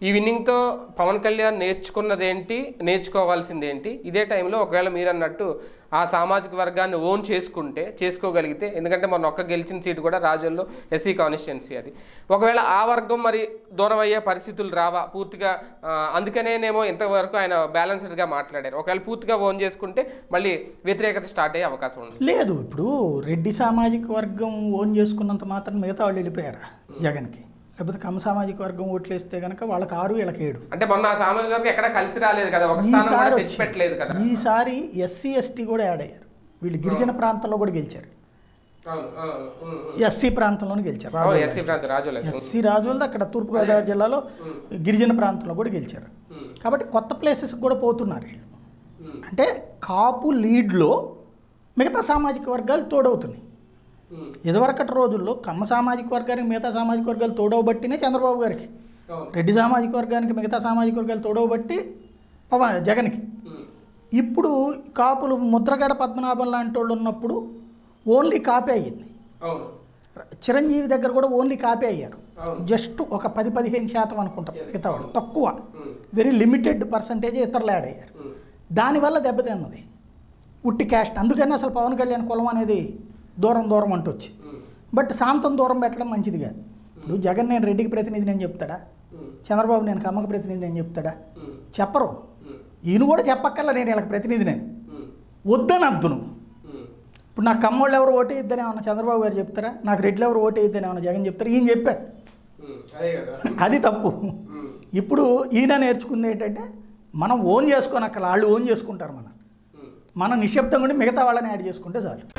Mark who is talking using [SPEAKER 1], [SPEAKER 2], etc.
[SPEAKER 1] ఈ విన్నింగ్తో పవన్ కళ్యాణ్ నేర్చుకున్నది ఏంటి నేర్చుకోవాల్సింది ఏంటి ఇదే టైంలో ఒకవేళ మీరు అన్నట్టు ఆ సామాజిక వర్గాన్ని ఓన్ చేసుకుంటే చేసుకోగలిగితే ఎందుకంటే మొన్న ఒక్క గెలిచిన సీటు కూడా రాజుల్లో ఎస్సీ కాన్స్టిట్యున్సీ అది ఒకవేళ ఆ వర్గం మరి దూరం అయ్యే పరిస్థితులు రావా పూర్తిగా ఆ, అందుకనేనేమో ఇంతవరకు ఆయన బ్యాలెన్స్డ్గా మాట్లాడారు ఒకవేళ పూర్తిగా ఓన్ చేసుకుంటే మళ్ళీ వ్యతిరేకత స్టార్ట్ అయ్యే అవకాశం ఉంది
[SPEAKER 2] లేదు ఇప్పుడు రెడ్డి సామాజిక వర్గం ఓన్ చేసుకున్నంత మాత్రం మిగతా వాళ్ళు వెళ్ళిపోయారా జగన్కి లేకపోతే కమ్మ సామాజిక వర్గం ఓట్లేస్తే కనుక వాళ్ళకి ఆరు వీళ్ళకి ఏడు
[SPEAKER 1] అంటే మొన్న ఆ సామాజిక వర్గం ఎక్కడ కలిసి రాలేదు కదా ఒక స్థానం కూడా
[SPEAKER 2] ఈసారి
[SPEAKER 1] తెచ్చిపెట్టలేదు కదా
[SPEAKER 2] వచ్చి- ఈసారి ఎస్సీ ఎస్టీ కూడా యాడ్ అయ్యారు వీళ్ళు గిరిజన ప్రాంతంలో కూడా గెలిచారు
[SPEAKER 1] అవును అవును, ఉమ్, ఉమ్.
[SPEAKER 2] ఎస్సీ ప్రాంతంలోనే గెలిచారు
[SPEAKER 1] అవును
[SPEAKER 2] రాజోలు
[SPEAKER 1] ఎస్సీ ప్రాంతం రాజులేదు
[SPEAKER 2] ఎస్సీ రాజులది అక్కడ తూర్పుగోదావరి జిల్లాలో గిరిజన ప్రాంతంలో కూడా గెలిచారు కాబట్టి కొత్త ప్లేసెస్కి కూడా పోతున్నారు వీళ్ళు అంటే కాపు లీడ్లో మిగతా సామాజిక వర్గాలు తోడవుతున్నాయి ఇదివరకటి రోజుల్లో కమ్మ సామాజిక వర్గానికి మిగతా సామాజిక వర్గాలు తోడవబట్టినే చంద్రబాబు గారికి రెడ్డి సామాజిక వర్గానికి మిగతా సామాజిక వర్గాలు తోడవబట్టి పవన్ జగన్కి ఇప్పుడు కాపులు ముద్రగడ పద్మనాభం లాంటి వాళ్ళు ఉన్నప్పుడు ఓన్లీ కాపీ అయ్యింది
[SPEAKER 1] అవును
[SPEAKER 2] చిరంజీవి దగ్గర కూడా ఓన్లీ కాపీ అయ్యారు
[SPEAKER 1] అవును.
[SPEAKER 2] జస్ట్ ఒక పది పదిహేను శాతం అనుకుంటాం మిగతా వాళ్ళు తక్కువ
[SPEAKER 1] ఉమ్,
[SPEAKER 2] వెరీ లిమిటెడ్ పర్సంటేజ్ ఇతరులు యాడ్ అయ్యారు
[SPEAKER 1] ఉమ్,
[SPEAKER 2] దానివల్ల దెబ్బతిన్నది ఉట్టి క్యాస్ట్ అందుకని అసలు పవన్ కళ్యాణ్ కులం అనేది దూరం దూరం అంటూ వచ్చి
[SPEAKER 1] ఉమ్,
[SPEAKER 2] బట్ సాంతం దూరం పెట్టడం మంచిది కాదు ఇప్పుడు జగన్ నేను రెడ్డికి ప్రతినిధి నేను చెప్తాడా
[SPEAKER 1] ఉమ్,
[SPEAKER 2] చంద్రబాబు నేను కమ్మకి ప్రతినిధి నేను చెప్తాడా
[SPEAKER 1] ఉమ్,
[SPEAKER 2] చెప్పరు
[SPEAKER 1] ఉమ్,
[SPEAKER 2] ఈయన కూడా చెప్పక్కర్లా నేను వీళ్ళకి ప్రతినిధి నేను
[SPEAKER 1] ఉమ్,
[SPEAKER 2] వద్దని అద్దు నువ్వు
[SPEAKER 1] ఉమ్,
[SPEAKER 2] ఇప్పుడు నాకు కమ్మోళ్ళు ఎవరు ఓటే ఇద్దని ఏమన్నా చంద్రబాబు గారు చెప్తారా నాకు రెడ్లు ఎవరు ఓటే ఇద్దని ఏమన్నా జగన్ చెప్తారా ఈయన చెప్పారు
[SPEAKER 1] ఉమ్, అదే కదా
[SPEAKER 2] అది తప్పు
[SPEAKER 1] ఉమ్,
[SPEAKER 2] ఇప్పుడు ఈయన నేర్చుకుంది ఏంటంటే మనం ఓన్ చేసుకోనక్కల వాళ్ళు ఓన్ చేసుకుంటారు మనం
[SPEAKER 1] ఉమ్.
[SPEAKER 2] మనం నిశ్శబ్దంగా ఉండి మిగతా వాళ్ళని యాడ్ చేసుకుంటే చాలు